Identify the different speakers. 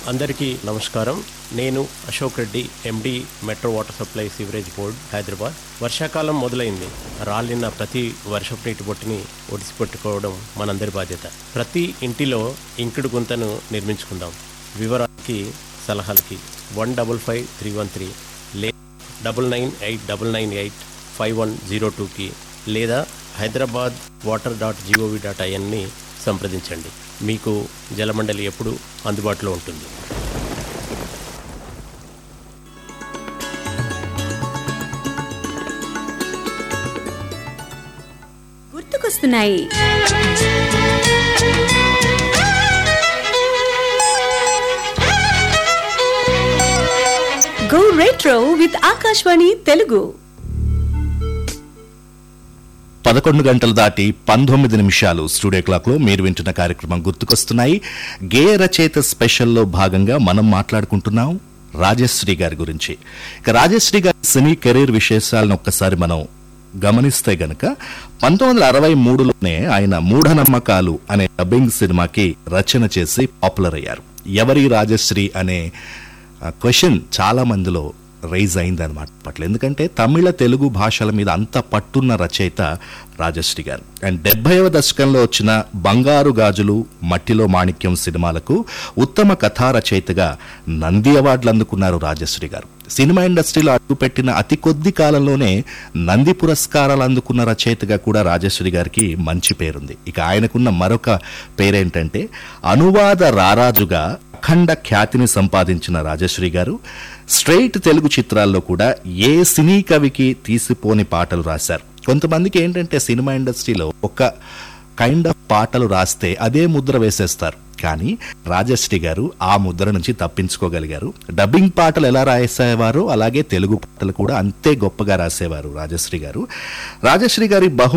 Speaker 1: అందరికీ నమస్కారం నేను Ashok Reddy MD Metro Water Supply Sewerage Board Hyderabad వర్షాకాలం మొదలైంది రాలిన ప్రతి వర్షపు నీటి బొట్టుని ఒడిసి పెట్టుకోవడం మనందరి బాధ్యత ప్రతి ఇంటిలో ఇంకుడు గుంతను నిర్మించుకుందాం వివరాలకి సలహాలకి one double five three one three లే double nine eight double nine eight five one zero టూకి లేదా Hyderabad water dot gov dot ఐఎన్ని సంప్రదించండి మీకు జలమండలి ఎప్పుడు అందుబాటులో ఉంటుంది
Speaker 2: గుర్తుకొస్తున్నాయి go retro with Akashvani Telugu
Speaker 3: పదకొండు గంటలు దాటి పంతొమ్మిది నిమిషాలు స్టూడియో క్లాక్ లో మీరు వింటున్న కార్యక్రమం గుర్తుకొస్తున్నాయి గేయ రచయిత స్పెషల్లో భాగంగా మనం మాట్లాడుకుంటున్నాం రాజశ్రీ గారి గురించి ఇక రాజశ్రీ గారి సినీ కెరీర్ విశేషాలను ఒక్కసారి మనం గమనిస్తే గనక పంతొమ్మిది వందల అరవై మూడులోనే ఆయన మూఢనమ్మకాలు అనే డబ్బింగ్ సినిమాకి రచన చేసి పాపులర్ అయ్యారు ఎవరి రాజశ్రీ అనే క్వశ్చన్ చాలా మందిలో రైజ్ అయిందనమాట అప్పట్లో ఎందుకంటే తమిళ తెలుగు భాషల మీద అంత పట్టున్న రచయిత రాజశ్రీ గారు అండ్ డెబ్బైవ దశకంలో వచ్చిన బంగారు గాజులు మట్టిలో మాణిక్యం సినిమాలకు ఉత్తమ కథా రచయితగా నంది అవార్డులు అందుకున్నారు రాజశ్రీ గారు సినిమా ఇండస్ట్రీలో అడుగుపెట్టిన అతి కొద్ది కాలంలోనే నంది పురస్కారాలు అందుకున్న రచయితగా కూడా రాజశ్రీ గారికి మంచి పేరుంది ఇక ఆయనకున్న మరొక పేరేంటంటే అనువాద రారాజుగా అఖండ ఖ్యాతిని సంపాదించిన రాజశ్రీ గారు స్ట్రైట్ తెలుగు చిత్రాల్లో కూడా ఏ సినీ కవికి తీసిపోని పాటలు రాశారు కొంతమందికి ఏంటంటే సినిమా ఇండస్ట్రీలో ఒక కైండ్ ఆఫ్ పాటలు రాస్తే అదే ముద్ర వేసేస్తారు కానీ రాజశ్రీ గారు ఆ ముద్ర నుంచి తప్పించుకోగలిగారు డబ్బింగ్ పాటలు ఎలా రాసేవారో అలాగే తెలుగు పాటలు కూడా అంతే గొప్పగా రాసేవారు రాజశ్రీ గారు రాజశ్రీ గారి బహు